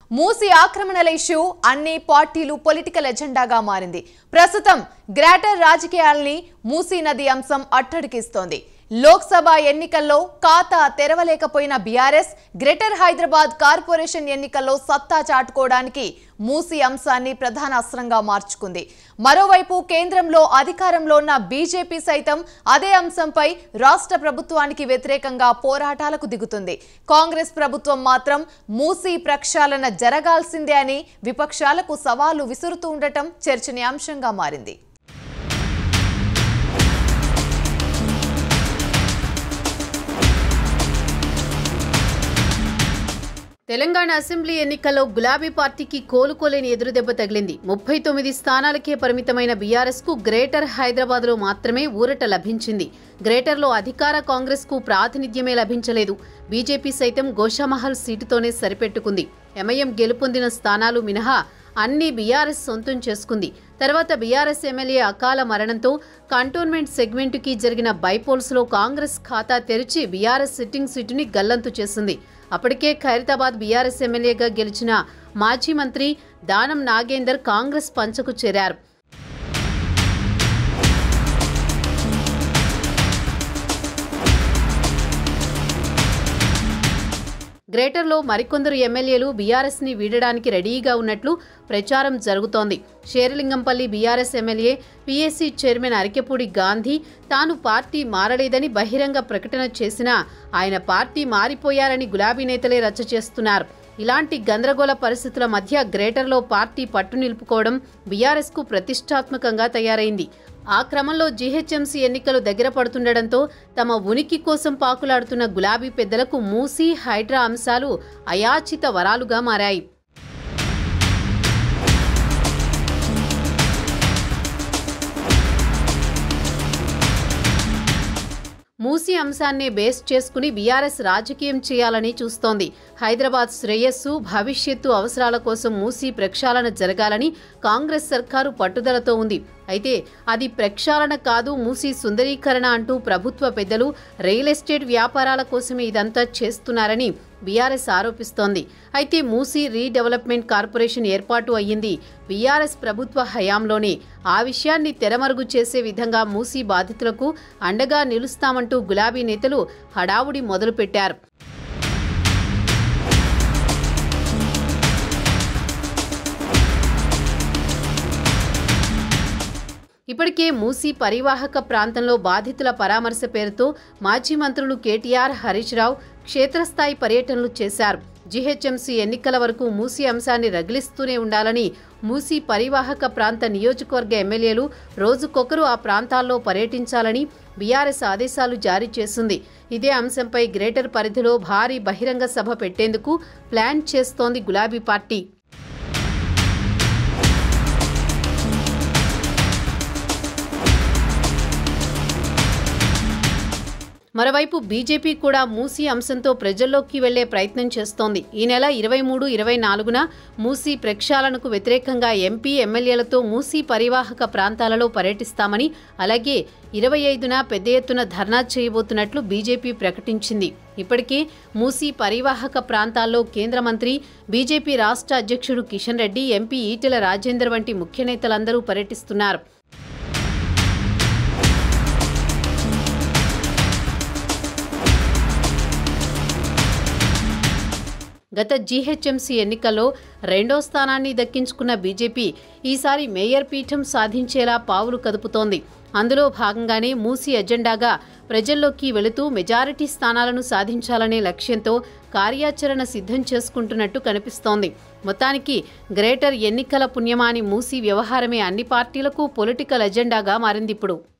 మూసి ఆక్రమణల issue అన్ని పార్టీలు political ఎజెండాగా మారింది ప్రస్తుతం గ్రేటర్ రాజకీయాల్ని మూసీ నది అంశం అట్టడికిస్తోంది లోక్సభ ఎన్నికల్లో ఖాతా తెరవలేకపోయిన బీఆర్ఎస్ గ్రేటర్ హైదరాబాద్ కార్పొరేషన్ ఎన్నికల్లో సత్తా చాటుకోవడానికి మూసీ అంశాన్ని ప్రధాన అస్త్రంగా మార్చుకుంది మరోవైపు కేంద్రంలో అధికారంలో ఉన్న బీజేపీ సైతం అదే అంశంపై రాష్ట్ర ప్రభుత్వానికి వ్యతిరేకంగా పోరాటాలకు దిగుతుంది కాంగ్రెస్ ప్రభుత్వం మాత్రం మూసీ ప్రక్షాళన జరగాల్సిందే అని విపక్షాలకు సవాలు విసురుతూ ఉండటం చర్చనీయాంశంగా మారింది తెలంగాణ అసెంబ్లీ ఎన్నికల్లో గులాబీ పార్టీకి కోలుకోలేని ఎదురుదెబ్బ తగిలింది ముప్పై తొమ్మిది స్థానాలకే పరిమితమైన బీఆర్ఎస్ కు గ్రేటర్ హైదరాబాద్ లో మాత్రమే ఊరట లభించింది గ్రేటర్లో అధికార కాంగ్రెస్ కు ప్రాతినిధ్యమే లభించలేదు బీజేపీ సైతం గోషామహల్ సీటుతోనే సరిపెట్టుకుంది ఎంఐఎం గెలుపొందిన స్థానాలు మినహా అన్ని బీఆర్ఎస్ సొంతం చేసుకుంది తర్వాత బీఆర్ఎస్ ఎమ్మెల్యే అకాల మరణంతో కంటోన్మెంట్ సెగ్మెంటుకి జరిగిన బైపోల్స్లో కాంగ్రెస్ ఖాతా తెరిచి బీఆర్ఎస్ సిట్టింగ్ సీటుని గల్లంతు చేసింది అప్పటికే ఖైరతాబాద్ బీఆర్ఎస్ ఎమ్మెల్యేగా గెలిచిన మాజీ మంత్రి దానం నాగేందర్ కాంగ్రెస్ పంచకు చేరారు గ్రేటర్లో మరికొందరు ఎమ్మెల్యేలు బీఆర్ఎస్ ని వీడడానికి రెడీగా ఉన్నట్లు ప్రచారం జరుగుతోంది Serilingampally BRS MLA PSC chairman Arikepudi Gandhi తాను పార్టీ మారలేదని బహిరంగ ప్రకటన చేసినా ఆయన పార్టీ మారిపోయారని గులాబీ నేతలే రచ్చ చేస్తున్నారు ఇలాంటి గందరగోళ పరిస్థితుల మధ్య గ్రేటర్లో పార్టీ పట్టు నిలుపుకోవడం బీఆర్ఎస్కు ప్రతిష్టాత్మకంగా తయారైంది ఆ క్రమంలో జీహెచ్ఎంసీ ఎన్నికలు దగ్గర పడుతుండటంతో తమ ఉనికి కోసం పాకులాడుతున్న గులాబీ పెద్దలకు మూసీ హైడ్రా అంశాలు అయాచిత వరాలుగా మారాయి మూసీ అంశాన్నే బేస్ చేసుకుని బీఆర్ఎస్ రాజకీయం చేయాలని చూస్తోంది హైదరాబాద్ శ్రేయస్సు భవిష్యత్తు అవసరాల కోసం మూసీ ప్రక్షాళన జరగాలని కాంగ్రెస్ సర్కారు పట్టుదలతో ఉంది అయితే అది ప్రక్షాళన కాదు మూసీ సుందరీకరణ అంటూ ప్రభుత్వ పెద్దలు రియల్ ఎస్టేట్ వ్యాపారాల కోసమే ఇదంతా చేస్తున్నారని బీఆర్ఎస్ ఆరోపిస్తోంది అయితే మూసీ రీడెవలప్మెంట్ కార్పొరేషన్ ఏర్పాటు అయ్యింది బీఆర్ఎస్ ప్రభుత్వ హయాంలోనే ఆ విషయాన్ని తెరమరుగు చేసే విధంగా మూసీ బాధితులకు అండగా నిలుస్తామంటూ గులాబీ నేతలు హడావుడి మొదలుపెట్టారు ఇప్పటికే మూసీ పరివాహక ప్రాంతంలో బాధితుల పరామర్శ పేరుతో మాజీ మంత్రులు కేటీఆర్ హరీష్ రావు క్షేత్రస్థాయి పర్యటనలు చేశారు జీహెచ్ఎంసీ ఎన్నికల వరకు మూసీ అంశాన్ని రగిలిస్తూనే ఉండాలని మూసీ పరివాహక ప్రాంత నియోజకవర్గ ఎమ్మెల్యేలు రోజుకొకరు ఆ ప్రాంతాల్లో పర్యటించాలని బీఆర్ఎస్ ఆదేశాలు జారీ చేసింది ఇదే అంశంపై గ్రేటర్ పరిధిలో భారీ బహిరంగ సభ పెట్టేందుకు ప్లాన్ చేస్తోంది గులాబీ పార్టీ మరోవైపు బీజేపీ కూడా మూసీ అంశంతో ప్రజల్లోకి వెళ్లే ప్రయత్నం చేస్తోంది ఈ నెల ఇరవై మూడు ఇరవై నాలుగున మూసీ ప్రక్షాళనకు వ్యతిరేకంగా ఎంపీ ఎమ్మెల్యేలతో మూసీ పరివాహక ప్రాంతాలలో పర్యటిస్తామని అలాగే ఇరవై ఐదున పెద్ద ఎత్తున ధర్నా చేయబోతున్నట్లు బీజేపీ ప్రకటించింది ఇప్పటికే మూసీ పరివాహక ప్రాంతాల్లో కేంద్ర మంత్రి బీజేపీ రాష్ట్ర అధ్యక్షుడు కిషన్ రెడ్డి ఎంపీ ఈటెల రాజేందర్ వంటి ముఖ్య నేతలందరూ పర్యటిస్తున్నారు గత జీహెచ్ఎంసీ ఎన్నికల్లో రెండో స్థానాన్ని దక్కించుకున్న బీజేపీ ఈసారి మేయర్ పీఠం సాధించేలా పావులు కదుపుతోంది అందులో భాగంగానే మూసీ ఎజెండాగా ప్రజల్లోకి వెళుతూ మెజారిటీ స్థానాలను సాధించాలనే లక్ష్యంతో కార్యాచరణ సిద్ధం చేసుకుంటున్నట్టు కనిపిస్తోంది మొత్తానికి గ్రేటర్ ఎన్నికల పుణ్యమాని మూసీ వ్యవహారమే అన్ని పార్టీలకు పొలిటికల్ ఎజెండాగా మారింది ఇప్పుడు